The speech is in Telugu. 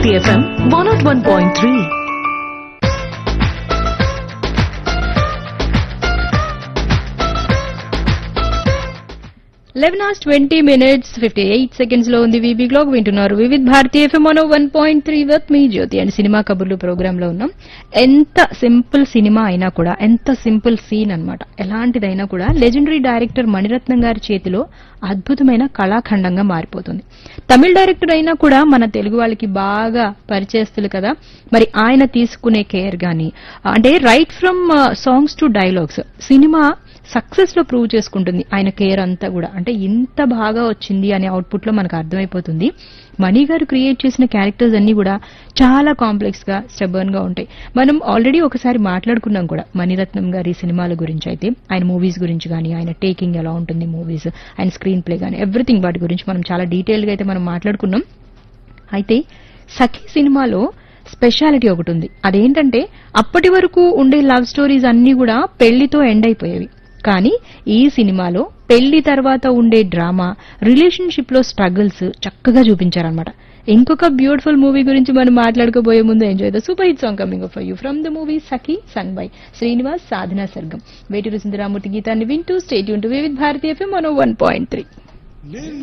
Bharati FM one naught one point three eleven hours twenty minutes fifty eight seconds లో ఉంది వీబీ గ్లోక్ వింటున్నారు వివిధ్ భారతీ ఎఫ్ఎం మనో one point three with me Jyothi and cinema కబుర్లు ప్రోగ్రామ్ లో ఉన్నాం ఎంత సింపుల్ సినిమా అయినా కూడా ఎంత సింపుల్ సీన్ అన్నమాట ఎలాంటిదైనా కూడా లెజెండరీ డైరెక్టర్ మణిరత్నం గారి చేతిలో అద్భుతమైన కళాఖండంగా మారిపోతుంది తమిళ డైరెక్టర్ అయినా కూడా మన తెలుగు వాళ్ళకి బాగా పరిచయస్తులు కదా మరి ఆయన తీసుకునే కేర్ గాని అంటే right from songs to dialogues cinema success లో ప్రూవ్ చేసుకుంటుంది ఆయన కేర్ అంతా కూడా అంటే ఇంత బాగా వచ్చింది అనే అవుట్పుట్ లో మనకు అర్థమైపోతుంది మణి గారు క్రియేట్ చేసిన క్యారెక్టర్స్ అన్ని కూడా చాలా కాంప్లెక్స్ గా స్టెబర్న్ గా ఉంటాయి మనం ఆల్రెడీ ఒకసారి మాట్లాడుకున్నాం కూడా మణిరత్నం గారి సినిమాల గురించి అయితే ఆయన మూవీస్ గురించి కానీ ఆయన టేకింగ్ ఎలా ఉంటుంది మూవీస్ ఆయన స్క్రీన్ ప్లే కానీ ఎవ్రీథింగ్ వాటి గురించి మనం చాలా డీటెయిల్ గా అయితే మనం మాట్లాడుకున్నాం అయితే సఖీ సినిమాలో స్పెషాలిటీ ఒకటి ఉంది అదేంటంటే అప్పటి వరకు ఉండే లవ్ స్టోరీస్ అన్ని కూడా పెళ్లితో ఎండ్ అయిపోయేవి కానీ ఈ సినిమాలో పెళ్లి తర్వాత ఉండే డ్రామా రిలేషన్షిప్ లో స్ట్రగుల్స్ చక్కగా చూపించారనమాట ఇంకొక బ్యూటిఫుల్ మూవీ గురించి మనం మాట్లాడుకోబోయే ముందు enjoy the super hit song coming for you from the movie Sakhi sung by Srinivas Sadhana Sargam Veturi Sundaramurthy గీతాన్ని వింటూ స్టేట్ యూన్ to with Bharatiya FM one point three నిన్న